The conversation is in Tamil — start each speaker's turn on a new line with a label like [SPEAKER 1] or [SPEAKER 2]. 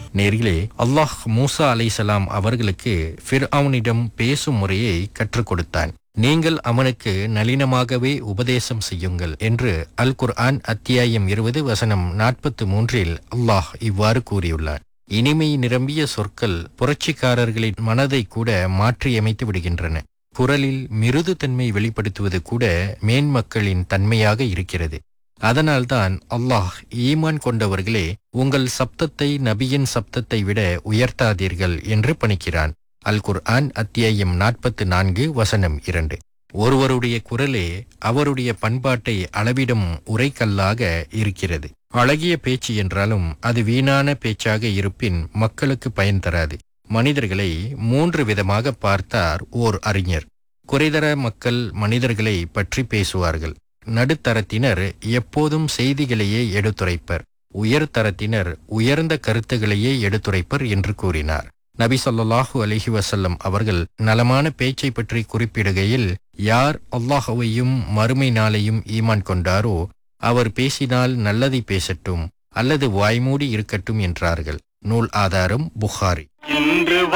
[SPEAKER 1] நேர்களே அல்லாஹ் மூசா அலைசலாம் அவர்களுக்கு ஃபிர்அவுனிடம் பேசும் முறையை கற்றுக் கொடுத்தான் நீங்கள் அவனுக்கு நளினமாகவே உபதேசம் செய்யுங்கள் என்று அல் குர்ஆன் அத்தியாயம் இருபது வசனம் நாற்பத்து மூன்றில் அல்லாஹ் இவ்வாறு கூறியுள்ளார் இனிமை நிரம்பிய சொற்கள் புரட்சிக்காரர்களின் மனதை கூட மாற்றியமைத்து விடுகின்றன குரலில் மிருதுத்தன்மை வெளிப்படுத்துவது கூட மேன்மக்களின் தன்மையாக இருக்கிறது அதனால்தான் அல்லாஹ் ஈமான் கொண்டவர்களே உங்கள் சப்தத்தை நபியின் சப்தத்தை விட உயர்த்தாதீர்கள் என்று பணிக்கிறான் அல் குர்ஆன் அத்தியாயம் நாற்பத்து நான்கு வசனம் இரண்டு ஒருவருடைய குரலே அவருடைய பண்பாட்டை அளவிடும் உரைக்கல்லாக இருக்கிறது அழகிய பேச்சு என்றாலும் அது வீணான பேச்சாக இருப்பின் மக்களுக்கு பயன் தராது மனிதர்களை மூன்று விதமாக பார்த்தார் ஓர் அறிஞர் குறைதர மக்கள் மனிதர்களை பற்றி பேசுவார்கள் நடுத்தரத்தினர் எப்போதும் செய்திகளையே எடுத்துரைப்பர் உயர்தரத்தினர் உயர்ந்த கருத்துகளையே எடுத்துரைப்பர் என்று கூறினார் நபி ஸல்லல்லாஹு அலைஹி வஸல்லம் அவர்கள் நலமான பேச்சை பற்றி குறிப்பிடுகையில் யார் அல்லாஹுவையும் மறுமை நாளையும் ஈமான் கொண்டாரோ அவர் பேசினால் நல்லதை பேசட்டும் அல்லது வாய்மூடி இருக்கட்டும் என்றார்கள் நூல் ஆதாரம் புகாரி
[SPEAKER 2] இன்று